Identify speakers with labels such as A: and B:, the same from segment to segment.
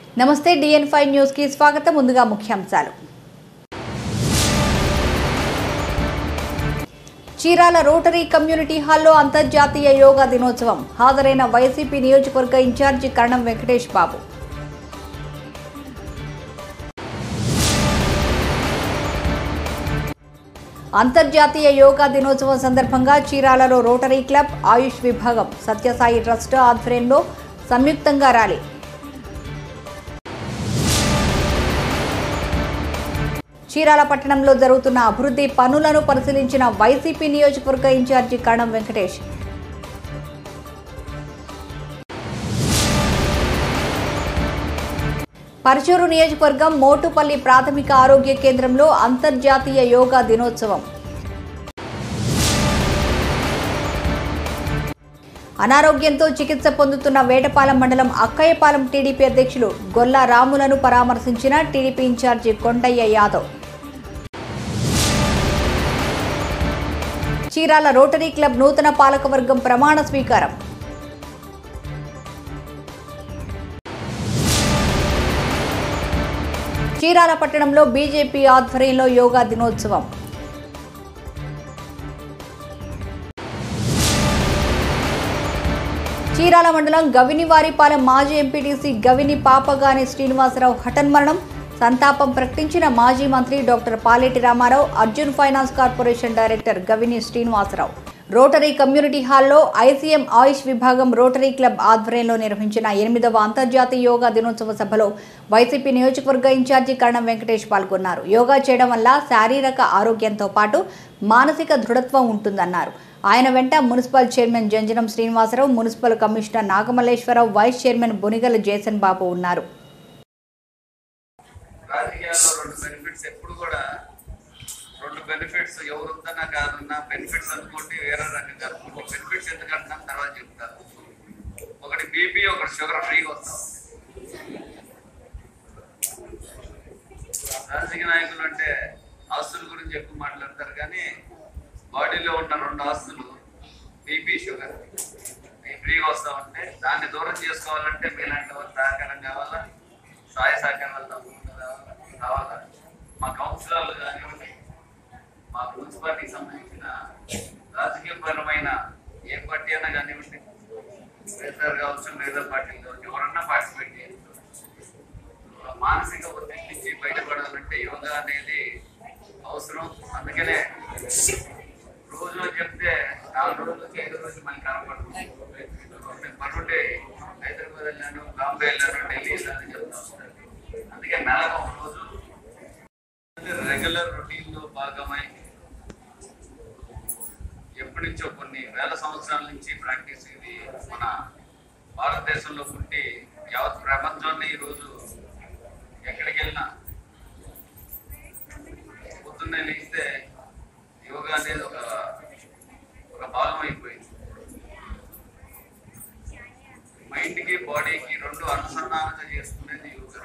A: నమస్తే డిఎన్ five news కి స్వాగతం ముందుగా ముఖ్యాంశాలు చీరాల రోటరీ కమ్యూనిటీ హాల్లో అంతర్జాతీయ యోగా దినోత్సవం హాజరైన వైసీపీ నియోజకవర్గ ఇన్ఛార్జి కరణం వెంకటేష్ బాబు అంతర్జాతీయ యోగా దినోత్సవం సందర్భంగా చీరాలలో రోటరీ క్లబ్ ఆయుష్ విభాగం సత్యసాయి ట్రస్ట్ ఆధ్వర్యంలో సంయుక్తంగా ర్యాలీ చీరాల పట్టణంలో జరుగుతున్న అభివృద్ధి పనులను పరిశీలించిన వైసీపీ నియోజకవర్గ ఇన్ఛార్జి కణం వెంకటేష్ పరచూరు నియోజకవర్గం మోటుపల్లి ప్రాథమిక ఆరోగ్య కేంద్రంలో అంతర్జాతీయ యోగా దినోత్సవం అనారోగ్యంతో చికిత్స పొందుతున్న వేటపాలెం మండలం అక్కయ్యపాలెం టీడీపీ అధ్యక్షులు గొల్లా రాములను పరామర్శించిన TDP in charge Kondaiah Yadav Chirala rotary club నూతన పాలకవర్గం ప్రమాణ స్వీకారం చీరాల పట్టణంలో బీజేపీ ఆధ్వర్యంలో యోగా దినోత్సవం చీరాల మండలం గవినివారిపాలెం మాజీ ఎంపీటీసీ గవిని పాపగాని శ్రీనివాసరావు హఠన్మరణం సంతాపం ప్రకటించిన మాజీ మంత్రి doctor Paleti Ramarao Arjun finance corporation director Gavini Srinivasarao rotary community హాల్లో ఐసీఎం ఆయుష్ విభాగం రోటరీ క్లబ్ ఆధ్వర్యంలో నిర్వహించిన ఎనిమిదవ అంతర్జాతీయ యోగా దినోత్సవ సభలో వైసీపీ నియోజకవర్గ ఇన్ఛార్జి కరణం వెంకటేష్ పాల్గొన్నారు యోగా చేయడం వల్ల శారీరక ఆరోగ్యంతో పాటు మానసిక దృఢత్వం ఉంటుందన్నారు ఆయన వెంట municipal chairman Janjanam Srinivasarao municipal commissioner Nagamalleswararao vice chairman Bonigala Jason Babu ఉన్నారు
B: రాజకీయాల్లో రెండు బెనిఫిట్స్ ఎప్పుడు కూడా రెండు బెనిఫిట్స్ ఎవరుందన్నా కాదన్నా బెనిఫిట్స్ అనుకోండి వేరే రకంగా అనుకోండి బెనిఫిట్స్ ఎందుకంటున్నా తర్వాత చెప్తారు ఒకటి బీపీ ఒకటి షుగర్ ఫ్రీగా వస్తాం రాజకీయ నాయకులు అంటే ఆస్తుల గురించి ఎక్కువ మాట్లాడతారు కానీ బాడీలో ఉన్న రెండు ఆస్తులు బీపీ షుగర్ ఇవి ఫ్రీగా వస్తా ఉంటే దాన్ని దూరం చేసుకోవాలంటే మీలాంటి వారు సహకారం కావాలా సహాయ సహకారాలు తప్పకుండా రావాలా కావాలా మా కౌన్సిలర్లు కానివ్వండి మా మున్సిపాలిటీకి సంబంధించిన రాజకీయపరమైన ఏ పార్టీ అయినా కానివ్వండి వైఎస్ఆర్ కావచ్చు లేదా పార్టీలు కావచ్చు ఎవరన్నా పార్టిసిపేట్ చేయొచ్చు మానసిక ఒత్తిడి నుంచి బయటపడాలంటే యోగా అనేది అవసరం అందుకనే రోజు అని చెప్తే నాలుగు రోజులకి ఐదు రోజులు మనకి కనపడుతుంది నేను పనుంటే హైదరాబాద్ వెళ్ళాను బాంబే వెళ్ళాను ఢిల్లీ వెళ్ళాను అని చెప్తా ఉంటాను అందుకే నెలకు ఒక రోజు రెగ్యులర్ రొటీన్ లో భాగమై ఎప్పటి నుంచో కొన్ని వేల సంవత్సరాల నుంచి ప్రాక్టీస్ ఇది మన భారతదేశంలో పుట్టి యావత్ ప్రపంచాన్ని ఈరోజు ఎక్కడికి వెళ్ళినా పొద్దున్నే లేస్తే యోగా అనేది ఒక ఒక భాగం అయిపోయింది మైండ్కి బాడీకి రెండు అనుసంధానంగా చేసుకునేది యోగా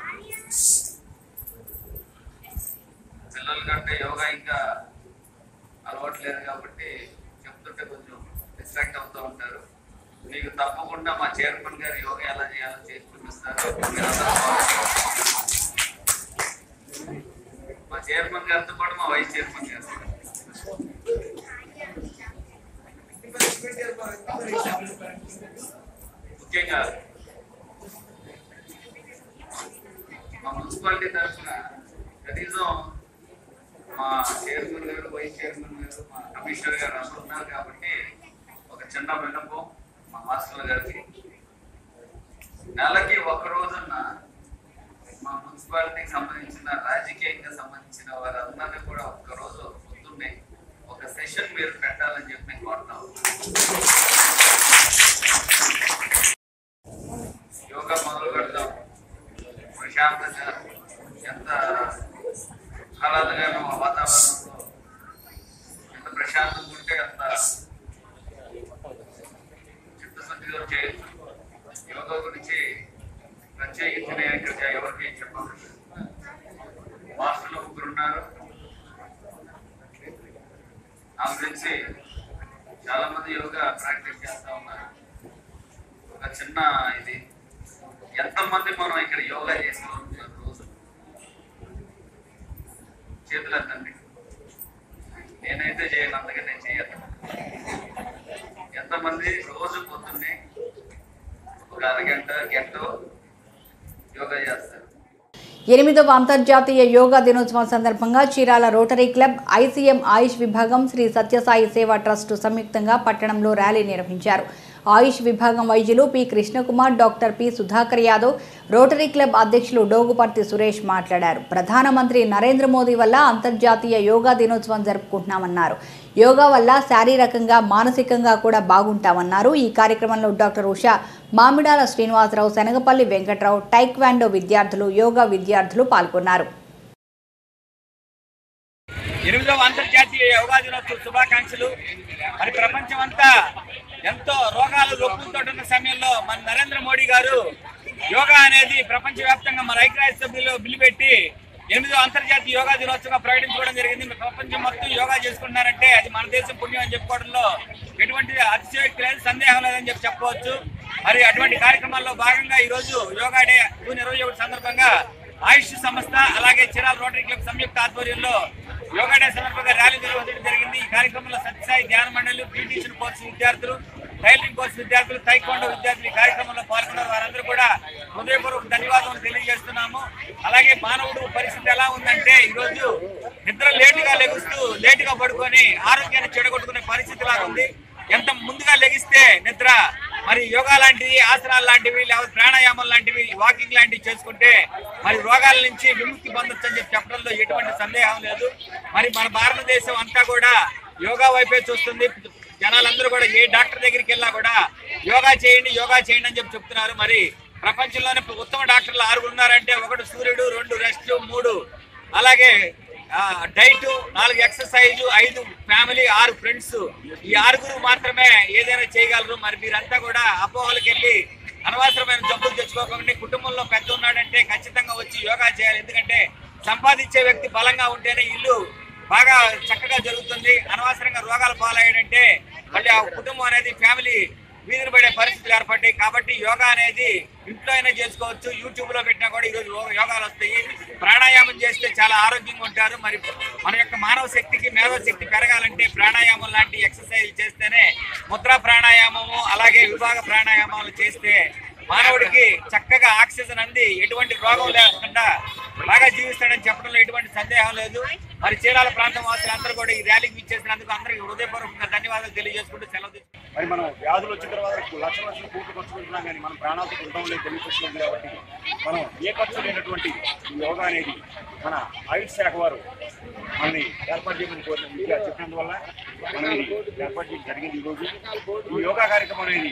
B: పిల్లల కంటే యోగా ఇంకా అలవాట్లేదు కాబట్టి చెప్తుంటే కొంచెం డిస్ట్రాక్ట్ అవుతూ ఉంటారు మీకు తప్పకుండా మా చైర్మన్ గారు యోగా ఎలా చేయాలో చేసి చూపిస్తారు మీరందరూ follow చేయండి. మా చైర్మన్ గారితో పాటు మా వైస్ చైర్మన్ గారు ముఖ్యంగా మా మున్సిపాలిటీ తరఫున కనీసం మా చైర్మన్ గారు వైస్ చైర్మన్ గారు మా కమిషనర్ గారు అందరూ ఉన్నారు కాబట్టి ఒక చిన్న విన్నపం మా మాస్టర్ గారికి నెలకి ఒక రోజున మా మున్సిపాలిటీకి సంబంధించిన రాజకీయంగా సంబంధించిన వారందరినీ కూడా ఒక్క రోజు పొద్దున్నే ఒక సెషన్ మీరు పెట్టాలని చెప్పి నేను కోరుతాం యోగా మొదలు పెడతాం ప్రశాంతంగా ఎంత ఆహ్లాదకరమైన వాతావరణంలో ఎంత ప్రశాంతంగా ఉంటే అంత చిత్తశుద్ధిగా చేయొచ్చు యోగా గురించి ప్రత్యేకించి నేను ఇక్కడ ఎవరికి చెప్పాను మాస్టర్లు ముగ్గురు ఉన్నారు నాకు తెలిసి చాలా మంది యోగా ప్రాక్టీస్ చేస్తా ఉన్నారు ఒక చిన్న ఇది ఎంతమంది మనం ఇక్కడ యోగా చేసుకోవాలనుకున్నాం రోజు చేతులు ఎత్తండి నేనైతే చేయను అందుకని నేను చేయను ఎంతమంది రోజు పొద్దున్నే ఒక అరగంట గంట యోగా చేస్తారు
A: ఎనిమిదవ అంతర్జాతీయ యోగా దినోత్సవం సందర్భంగా Chirala rotary club ICM Ayush విభాగం శ్రీ సత్యసాయి సేవా ట్రస్ట్ సంయుక్తంగా పట్టణంలో ర్యాలీ నిర్వహించారు ఆయుష్ విభాగం వైద్యులు P Krishnakumar doctor P Sudhakar Yadav rotary club అధ్యక్షులు డోగుపర్తి సురేష్ మాట్లాడారు ప్రధానమంత్రి నరేంద్ర మోదీ వల్ల అంతర్జాతీయ యోగా దినోత్సవం జరుపుకుంటున్నామన్నారు యోగా వల్ల శారీరకంగా మానసికంగా కూడా బాగుంటామన్నారు ఈ కార్యక్రమంలో డాక్టర్ ఉషా మామిడాల శ్రీనివాసరావు శనగపల్లి వెంకట్రావు టైక్వాండో విద్యార్థులు యోగా విద్యార్థులు పాల్గొన్నారు
C: ఎనిమిదవ అంతర్జాతీయ యోగా దినోత్సవ శుభాకాంక్షలు మరి ప్రపంచం అంతా ఎంతో రోగాలు రొప్పులతో ఉన్న సమయంలో మన నరేంద్ర మోడీ గారు యోగా అనేది ప్రపంచవ్యాప్తంగా మన ఐక్యరాజ్య సభ్యులు బిల్లు పెట్టి ఎనిమిదవ అంతర్జాతీయ యోగా దినోత్సవం ప్రకటించుకోవడం జరిగింది మరి ప్రపంచం మొత్తం యోగా చేసుకుంటున్నారంటే అది మన దేశం పుణ్యం అని చెప్పుకోవడంలో ఎటువంటి అతిశయోక్తి లేదు సందేహం లేదని చెప్పి చెప్పవచ్చు మరి అటువంటి కార్యక్రమాల్లో భాగంగా ఈ రోజు యోగా డే జూన్ ఇరవై ఒకటి సందర్భంగా ఆయుష్ సంస్థ అలాగే చిరాల్ రోటరీ క్లబ్ సంయుక్త ఆధ్వర్యంలో యోగా డే సందర్భంగా ర్యాలీ నిర్వహించడం జరిగింది ఈ కార్యక్రమంలో సత్యసాయి ధ్యాన మండలి బ్యూటిషియన్ కోర్సు విద్యార్థులు టైలరింగ్ కోర్సు విద్యార్థులు తైకోండో విద్యార్థులు ఈ కార్యక్రమంలో పాల్గొన్నారు వారందరూ కూడా హృదయపూర్వక ధన్యవాదాలు తెలియజేస్తున్నాము అలాగే మానవుడు పరిస్థితి ఎలా ఉందంటే ఈ రోజు నిద్ర లేటుగా లెగుస్తూ లేటుగా పడుకొని ఆరోగ్యాన్ని చెడగొట్టుకునే పరిస్థితి లాగా ఉంది ఎంత ముందుగా లెగిస్తే నిద్ర మరి యోగా లాంటివి ఆసనాలు లాంటివి లేకపోతే ప్రాణాయామం లాంటివి వాకింగ్ లాంటివి చేసుకుంటే మరి రోగాల నుంచి విముక్తి పొందొచ్చు అని చెప్పి చెప్పడంలో ఎటువంటి సందేహం లేదు మరి మన భారతదేశం అంతా కూడా యోగా వైపే చూస్తుంది జనాలందరూ కూడా ఏ డాక్టర్ దగ్గరికి వెళ్ళినా కూడా యోగా చేయండి యోగా చేయండి అని చెప్పి చెప్తున్నారు మరి ప్రపంచంలోనే ఉత్తమ డాక్టర్లు ఆరుగురు ఉన్నారంటే ఒకటి సూర్యుడు రెండు రెస్ట్ మూడు అలాగే డైట్ నాలుగు ఎక్సర్సైజ్ ఐదు ఫ్యామిలీ ఆరు ఫ్రెండ్స్ ఈ ఆరుగురు మాత్రమే ఏదైనా చేయగలరు మరి మీరంతా కూడా అపోహలకు వెళ్ళి అనవసరమైన జబ్బులు తెచ్చుకోకుండా కుటుంబంలో పెద్ద ఉన్నాడంటే ఖచ్చితంగా వచ్చి యోగా చేయాలి ఎందుకంటే సంపాదించే వ్యక్తి బలంగా ఉంటేనే ఇల్లు బాగా చక్కగా జరుగుతుంది అనవసరంగా రోగాలు పాలయ్యాడంటే మళ్ళీ ఆ కుటుంబం అనేది ఫ్యామిలీ వీధిని పడే పరిస్థితులు ఏర్పడ్డాయి కాబట్టి యోగా అనేది ఇంట్లో అయినా చేసుకోవచ్చు యూట్యూబ్ లో పెట్టినా కూడా ఈరోజు యో- యోగాలు వస్తాయి ప్రాణాయామం చేస్తే చాలా ఆరోగ్యంగా ఉంటారు మరి మన యొక్క మానవ శక్తికి మేధో శక్తి పెరగాలంటే ప్రాణాయామం లాంటి ఎక్సర్సైజ్ చేస్తేనే ముద్రా ప్రాణాయామము అలాగే విభాగ ప్రాణాయామాలు చేస్తే మానవుడికి చక్కగా ఆక్సిజన్ అంది ఎటువంటి రోగం లేకుండా బాగా జీవిస్తాడని చెప్పడంలో ఎటువంటి సందేహం లేదు మరి చీరాల ప్రాంతం వాసులందరూ కూడా ఈ ర్యాలీకి ఇచ్చేసినందుకు అందరికీ హృదయపూర్వకంగా ధన్యవాదాలు తెలియజేసుకుంటూ సెలవు తీసుకుంటున్నాను.
D: మరి మనం వ్యాధులు వచ్చిన తర్వాత లక్షల లక్షల కోట్లు ఖర్చు పెడుతున్నాం కానీ మనం ప్రాణాలతో ఉంటాం లేదు తెలియకొస్తుంది కాబట్టి మనం ఏ ఖర్చు లేనటువంటి ఈ యోగా అనేది మన ఆయుష్ శాఖ వారు మనని ఏర్పాటు చేయమని కోరిన మీడియా చెప్పినందువల్ల మనం ఇది ఏర్పాటు చేయడం జరిగింది ఈరోజు ఈ యోగా కార్యక్రమం అనేది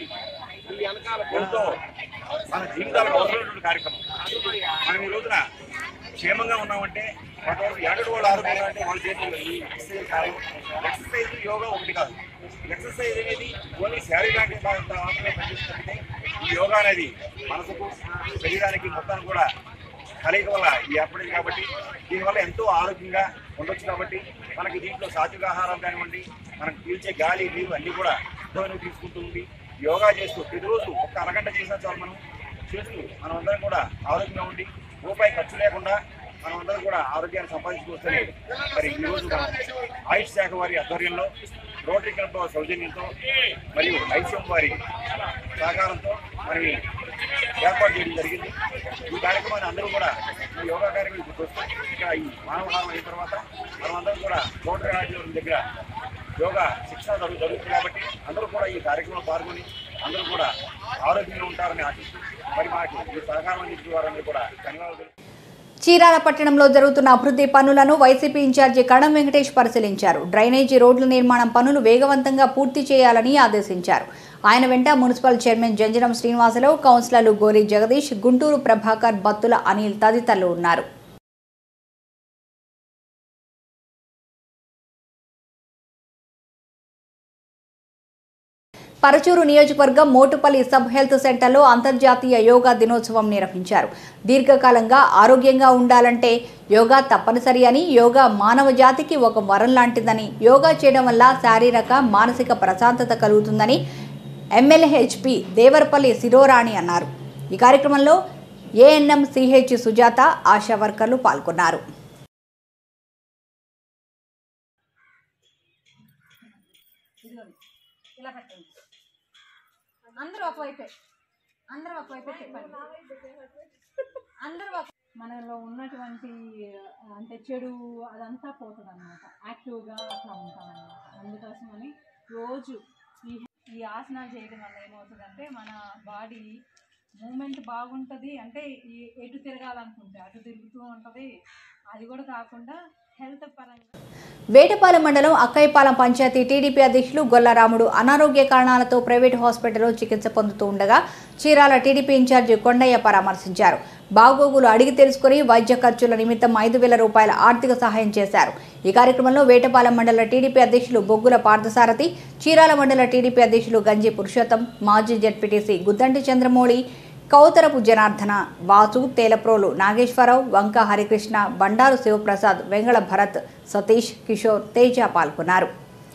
D: ఎంతో మన జీవితాలకు అవసరమైనటువంటి కార్యక్రమం మనం ఈ రోజున క్షేమంగా ఉన్నామంటే కొంతవరకు ఎక్కడి వాళ్ళు ఆరోగ్యంగా అంటే వాళ్ళ చేతుల్లో ఈ ఎక్సర్సైజ్ కాదు ఎక్సర్సైజ్ యోగా ఒకటి కాదు ఎక్సర్సైజ్ అనేది ఓన్లీ శారీరక మాత్రమే పనిచేస్తుంటే ఈ యోగా అనేది మనసుకు శరీరానికి మొత్తానికి కూడా కలయిక వల్ల ఇది ఏర్పడింది కాబట్టి దీనివల్ల ఎంతో ఆరోగ్యంగా ఉండొచ్చు కాబట్టి మనకి దీంట్లో సాత్విక ఆహారం కానివ్వండి మనకు పీల్చే గాలి నీరు అన్నీ కూడా శుద్ధమైనవి తీసుకుంటూ ఉండి యోగా చేస్తూ ప్రతిరోజు ఒక అరగంట చేసినా చాలు మనం చేస్తూ మనం అందరం కూడా ఆరోగ్యంగా ఉండి రూపాయి ఖర్చు లేకుండా మనం అందరం కూడా ఆరోగ్యాన్ని సంపాదించుకొస్తే మరి ఈ రోజు మనం ఆయుష్ శాఖ వారి ఆధ్వర్యంలో రోటరీ క్లబ్ వారి సౌజన్యంతో మరియు ఐసీఎం వారి సహకారంతో మరి ఏర్పాటు చేయడం జరిగింది ఈ కార్యక్రమాన్ని అందరూ కూడా ఈ యోగా కార్యక్రమం ఇప్పుడు వస్తాం ఇక్కడ ఈ మానవహారం అయిన తర్వాత మనం అందరం కూడా రోటరీ ఆడిటోరియం దగ్గర యోగా శిక్షణ జరుగు జరుగుతుంది కాబట్టి అందరూ కూడా ఈ కార్యక్రమంలో పాల్గొని అందరూ కూడా ఆరోగ్యంగా ఉంటారని ఆశిస్తూ మరి మాకు ఈ సహకారం అందించిన వారందరూ కూడా ధన్యవాదాలు తెలుపుతూ
A: చీరాల పట్టణంలో జరుగుతున్న అభివృద్ధి పనులను వైసీపీ ఇన్ఛార్జి కడం వెంకటేష్ పరిశీలించారు డ్రైనేజీ రోడ్ల నిర్మాణం పనులు వేగవంతంగా పూర్తి చేయాలని ఆదేశించారు ఆయన వెంట మున్సిపల్ చైర్మన్ జంజరం శ్రీనివాసరావు కౌన్సిలర్లు గోరి జగదీష్ గుంటూరు ప్రభాకర్ బత్తుల అనిల్ తదితరులు ఉన్నారు పరచూరు నియోజకవర్గం మోటుపల్లి సబ్ హెల్త్ సెంటర్లో అంతర్జాతీయ యోగా దినోత్సవం నిర్వహించారు దీర్ఘకాలంగా ఆరోగ్యంగా ఉండాలంటే యోగా తప్పనిసరి అని యోగా మానవ జాతికి ఒక వరం లాంటిదని యోగా చేయడం వల్ల శారీరక మానసిక ప్రశాంతత కలుగుతుందని ఎమ్మెల్యేహెచ్పి దేవరపల్లి శిరోరాణి అన్నారు ఈ కార్యక్రమంలో ఏఎన్ఎం సిహెచ్ సుజాత ఆశా వర్కర్లు పాల్గొన్నారు
E: ఇలా పెట్టండి అందరూ ఒకవైపే అందరూ ఒకవైపే చెప్పండి అందరూ ఒక మనలో ఉన్నటువంటి ఆ, అంటే చెడు అదంతా పోతుంది అనమాట యాక్టివ్గా అట్లా ఉంటాం అనమాట అందుకోసమని రోజు ఈ ఈ ఆసనాలు చేయడం వల్ల ఏమవుతుందంటే మన బాడీ మూమెంట్ బాగుంటుంది అంటే ఈ ఎటు తిరగాలనుకుంటే అటు తిరుగుతూ ఉంటుంది అది కూడా కాకుండా హెల్త్ పరంగా
A: వేటపాలెం మండలం అక్కయ్యపాలెం పంచాయతీ టీడీపీ అధ్యక్షులు గొల్లరాముడు అనారోగ్య కారణాలతో ప్రైవేట్ హాస్పిటల్లో చికిత్స పొందుతూ ఉండగా చీరాల టీడీపీ ఇన్ఛార్జి కొండయ్య పరామర్శించారు బాగోగులు అడిగి తెలుసుకుని వైద్య ఖర్చుల నిమిత్తం ఐదు వేల రూపాయల ఆర్థిక సహాయం చేశారు ఈ కార్యక్రమంలో వేటపాలెం మండల టీడీపీ అధ్యక్షులు బొగ్గుల పార్థసారథి చీరాల మండల టీడీపీ అధ్యక్షులు గంజి పురుషోత్తం మాజీ జడ్పీటీసీ గుద్దంటి చంద్రమౌళి కౌతరపు జనార్దన వాసు తేలప్రోలు నాగేశ్వరరావు వంక హరికృష్ణ బండారు శివప్రసాద్ వెంగళ భరత్ సతీష్ కిషోర్ తేజ పాల్గొన్నారు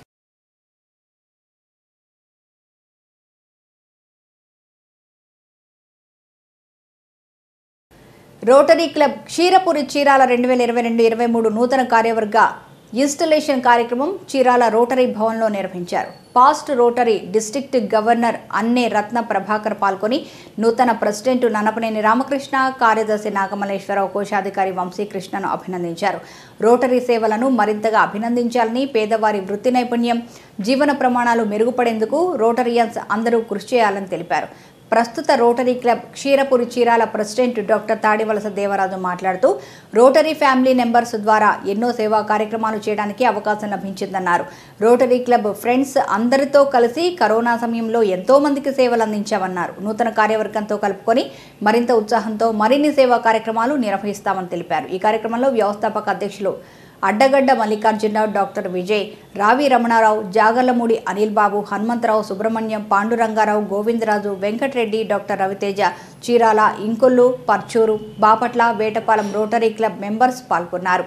A: రోటరీ క్లబ్ క్షీరపురి చీరాల రెండు వేల ఇరవై రెండు ఇరవై మూడు నూతన కార్యవర్గ ఇన్స్టలేషన్ కార్యక్రమం చీరాల రోటరీ భవన్లో నిర్వహించారు పాస్ట్ రోటరీ డిస్ట్రిక్ట్ గవర్నర్ అన్నే రత్న ప్రభాకర్ పాల్గొని నూతన ప్రెసిడెంట్ ననపనేని రామకృష్ణ కార్యదర్శి నాగమల్లేశ్వరరావు కోశాధికారి వంశీకృష్ణను అభినందించారు రోటరీ సేవలను మరింతగా అభినందించాలని పేదవారి వృత్తి నైపుణ్యం జీవన ప్రమాణాలు మెరుగుపడేందుకు రోటరియన్స్ అందరూ కృషి చేయాలని తెలిపారు ప్రస్తుత rotary club Ksheerapuri Chirala president doctor Tadivalasa Devaraju మాట్లాడుతూ రోటరీ ఫ్యామిలీ నెంబర్స్ ద్వారా ఎన్నో సేవా కార్యక్రమాలు చేయడానికి అవకాశం లభించిందన్నారు రోటరీ క్లబ్ ఫ్రెండ్స్ అందరితో కలిసి కరోనా సమయంలో ఎంతో మందికి సేవలు అందించామన్నారు నూతన కార్యవర్గంతో కలుపుకొని మరింత ఉత్సాహంతో మరిన్ని సేవా కార్యక్రమాలు నిర్వహిస్తామని తెలిపారు ఈ కార్యక్రమంలో వ్యవస్థాపక అధ్యక్షులు అడ్డగడ్డ Mallikarjunarao doctor Vijay Ravi Ramanarao Jagarlamudi Anil Babu Hanumantharao Subrahmanyam Pandurangarao Govindaraju Venkatareddy doctor Raviteja Chirala Inkollu Parchur Bapatla Vetapalem rotary club members పాల్గొన్నారు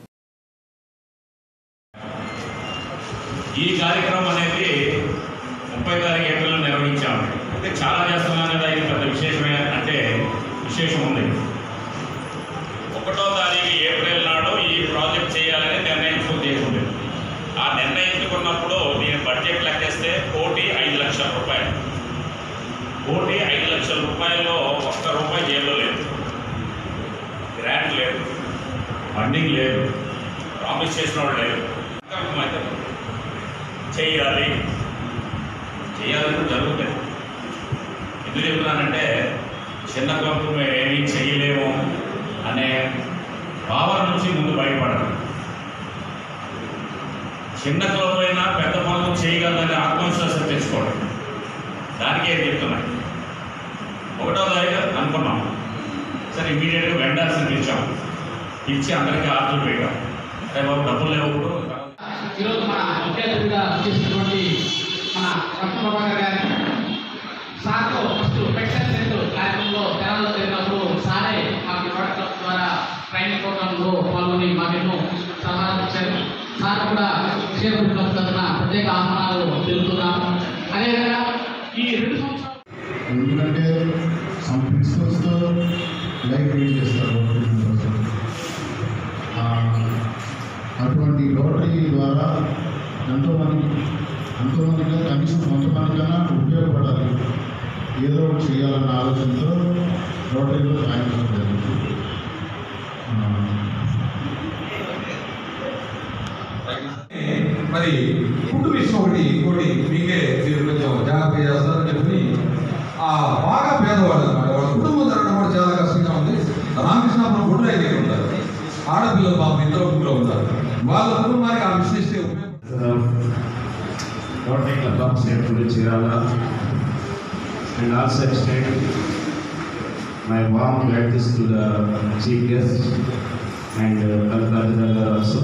F: ఈ కార్యక్రమం అనేది ముప్పై తారీఖు ఏప్రిల్లో నిర్వహించాము అంటే చాలా చేస్తున్నాం కదా ఇది పెద్ద విశేషమే అంటే విశేషం ఉంది ఒకటో తారీఖు ఏప్రిల్ నాడు ఈ ప్రాజెక్ట్ చేయాలని నిర్ణయించుకుని చేసుకుంది ఆ నిర్ణయించుకున్నప్పుడు దీని బడ్జెట్ లెక్కేస్తే కోటి ఐదు లక్షల రూపాయలు కోటి ఐదు లక్షల రూపాయల్లో ఒక్క రూపాయి జేబులో లేదు గ్రాంట్ లేదు ఫండింగ్ లేదు ప్రామిస్ చేసిన వాళ్ళు లేదు అయితే చేయాలి చేయాలని జరుగుతుంది ఎందుకు చెప్తున్నానంటే చిన్న క్లబ్ మేము ఏమీ చేయలేము అనే భావన నుంచి ముందు బయటపడాలి చిన్న క్లబ్ అయినా పెద్ద పనులు చేయగలదని ఆత్మవిశ్వాసం తెచ్చుకోవడం దానికే చెప్తున్నాయి ఒకటో తారీఖు అనుకున్నాం సరే ఇమీడియట్గా వెండర్స్ని పిలిచాం పిలిచి అందరికీ ఆర్డర్ పెట్టాం అదే బాబు డబ్బులు లేవు
G: ఈరోజు మన ముఖ్య అతిథిగా చేసినటువంటి మన రత్న ప్రభాకర్ గారి సార్తో ఫస్ట్ పెక్సెల్ సెట్ కార్యక్రమంలో తెలంగాణలో జరిగినప్పుడు సారే మాకు రోడ్ క్లబ్ ద్వారా ట్రైనింగ్ ప్రోగ్రాంలో పాల్గొని మాకెన్నో సలహాలు ఇచ్చారు సార్ కూడా క్షేత్ర క్లబ్ తరఫున ప్రత్యేక ఆహ్వానాలు తెలుపుతున్నాము అదేవిధంగా ఈ రెండు సంవత్సరాలు
H: ఎందుకంటే సమ్ ప్రిన్సిపల్స్తో లైఫ్ లీడ్ చేస్తారు రోటరీ మెంబర్స్ ఆ, అటువంటి రోటరీ ద్వారా ఎంతోమంది ఎంతోమందిగా కనీసం కొంతమందికైనా ఉపయోగపడాలి ఏదో ఒకటి చేయాలన్న ఆలోచనతో రోటరీలో జాయిన్ అవ్వడం జరిగింది ఆ,
I: మరి ఫుడ్ విషయం ఒకటి ఇంకోటి మీకే మీరు కొంచెం జాగ్రత్త చేస్తారని చెప్పి ఆ బాగా పేదవాళ్ళు అనమాట వాళ్ళ కుటుంబం జరగడం కూడా చాలా కష్టంగా ఉంది రామకృష్ణాపురం ఫుడ్ అయితే ఉంటారు ఆడపిల్లలు పాపం ఇద్దరు ఇంట్లో ఉంటారు వాళ్ళ కుటుంబానికి ఆ విషయం ఇస్తే ఉపయోగపడుతుంది
J: Rotary Club of St. Chirala and also extend my warm gratitude to the chief guest and uh, Kalkatanagar also.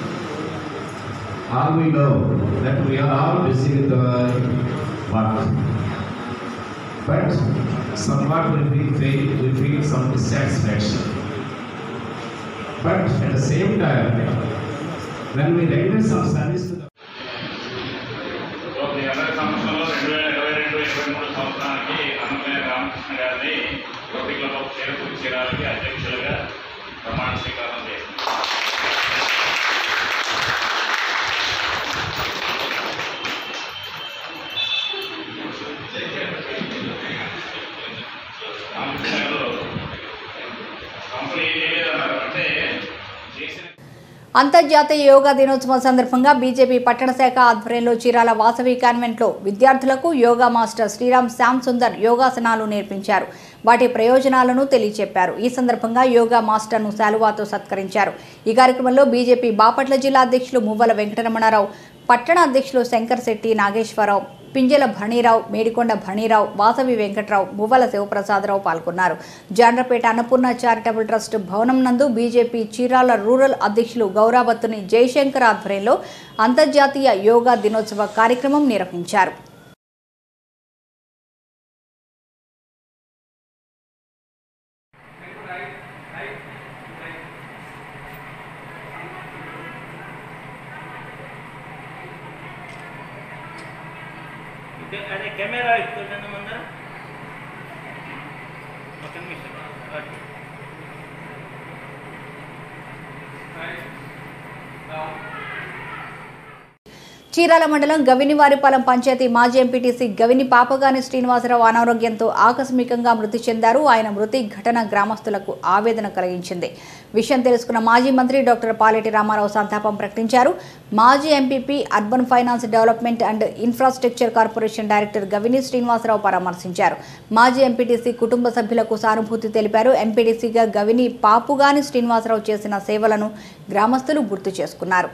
J: All we know that we are all busy with our work. But somewhat we feel, fail- we feel some dissatisfaction. But at the same time, when we render some service to the
F: so మీ అందరి సమక్షంలో రెండు వేల ఇరవై రెండు ఇరవై మూడు సంవత్సరానికి అన్నమయ్య రామకృష్ణ గారిని అధ్యక్షులుగా ప్రమాణ స్వీకారం చేస్తున్నారు రామకృష్ణ గారు కంపెనీ లేదన్నారు అంటే చేసిన
A: అంతర్జాతీయ యోగా దినోత్సవం సందర్భంగా బీజేపీ పట్టణ శాఖ ఆధ్వర్యంలో చీరాల వాసవి కాన్వెంట్లో విద్యార్థులకు యోగా మాస్టర్ శ్రీరామ్ శ్యామ్ సుందర్ యోగాసనాలు నేర్పించారు వాటి ప్రయోజనాలను తెలియచెప్పారు ఈ సందర్భంగా యోగా మాస్టర్ను శాలువాతో సత్కరించారు ఈ కార్యక్రమంలో బీజేపీ బాపట్ల జిల్లా అధ్యక్షులు మువ్వల వెంకటరమణారావు పట్టణ అధ్యక్షులు శంకర్ శెట్టి నాగేశ్వరరావు పింజల భణీరావు మేడికొండ భణీరావు వాసవి వెంకట్రావు మువ్వల శివప్రసాదరావు పాల్గొన్నారు జాండ్రపేట అన్నపూర్ణ చారిటబుల్ ట్రస్ట్ భవనం నందు బీజేపీ చీరాల రూరల్ అధ్యక్షులు గౌరాబత్తుని జయశంకర్ ఆధ్వర్యంలో అంతర్జాతీయ యోగా దినోత్సవ కార్యక్రమం నిర్వహించారు
C: అదే కెమెరా ఇస్తుందండి ముందర ఒక నిమిషం ఓకే.
A: చీరాల మండలం గవినివారిపాలెం పంచాయతీ మాజీ ఎంపీటీసీ గవిని పాపగాని శ్రీనివాసరావు అనారోగ్యంతో ఆకస్మికంగా మృతి చెందారు ఆయన మృతి ఘటన గ్రామస్తులకు ఆవేదన కలిగించింది విషయం తెలుసుకున్న మాజీ మంత్రి డాక్టర్ పాలెటి రామారావు సంతాపం ప్రకటించారు మాజీ MPP urban finance development and infrastructure corporation director Gavini Srinivasarao పరామర్శించారు మాజీ ఎంపీటీసీ కుటుంబ సభ్యులకు సానుభూతి తెలిపారు ఎంపీటీసీగా గవిని పాపుగాని శ్రీనివాసరావు చేసిన సేవలను గ్రామస్తులు గుర్తు చేసుకున్నారు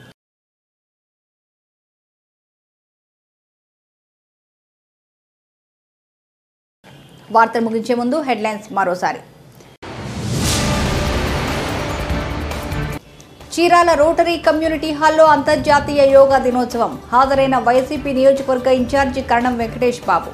A: వార్తలు ముగించే ముందు హెడ్లైన్స్ మరోసారి చీరాల రోటరీ కమ్యూనిటీ హాల్లో అంతర్జాతీయ యోగా దినోత్సవం హాజరైన వైసీపీ నియోజకవర్గ ఇన్ఛార్జి కరణం వెంకటేష్ బాబు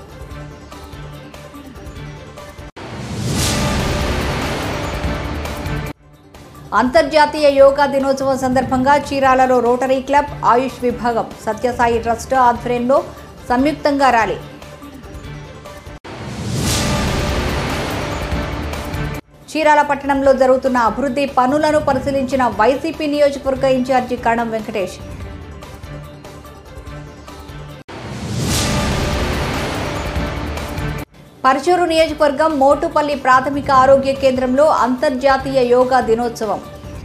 A: అంతర్జాతీయ యోగా దినోత్సవం సందర్భంగా చీరాలలో రోటరీ క్లబ్ ఆయుష్ విభాగం సత్యసాయి ట్రస్ట్ ఆధ్వర్యంలో సంయుక్తంగా ర్యాలీ చీరాల పట్టణంలో జరుగుతున్న అభివృద్ధి పనులను పరిశీలించిన వైసీపీ నియోజకవర్గ ఇన్ఛార్జి కరణం వెంకటేష్ పరచూరు నియోజకవర్గం మోటుపల్లి ప్రాథమిక ఆరోగ్య కేంద్రంలో అంతర్జాతీయ యోగా దినోత్సవం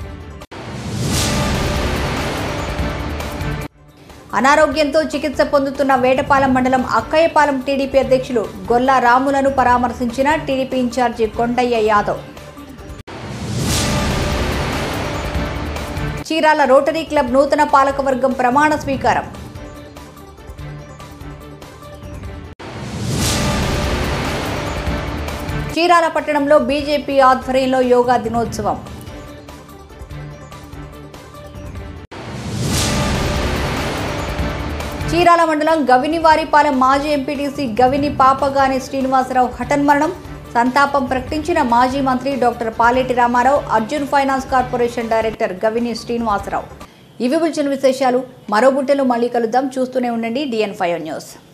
A: అనారోగ్యంతో చికిత్స పొందుతున్న వేటపాలెం మండలం అక్కయ్యపాలెం టీడీపీ అధ్యక్షులు గొల్లా రాములను పరామర్శించిన TDP in charge Kondaiah Yadav Chirala rotary club నూతన పాలకవర్గం ప్రమాణ స్వీకారం చీరాల పట్టణంలో బీజేపీ ఆధ్వర్యంలో యోగా దినోత్సవం చీరాల మండలం గవినివారిపాలెం మాజీ ఎంపీటీసీ గవిని పాపగాని శ్రీనివాసరావు హఠన్మరణం సంతాపం ప్రకటించిన మాజీ మంత్రి doctor Paleti Ramarao Arjun finance corporation director Gavini Srinivasarao ఇవి బుల్చిన విశేషాలు మరో బుట్టెలు మళ్ళీ కలుద్దాం చూస్తూనే ఉండండి డిఎన్ ఫైవ్ న్యూస్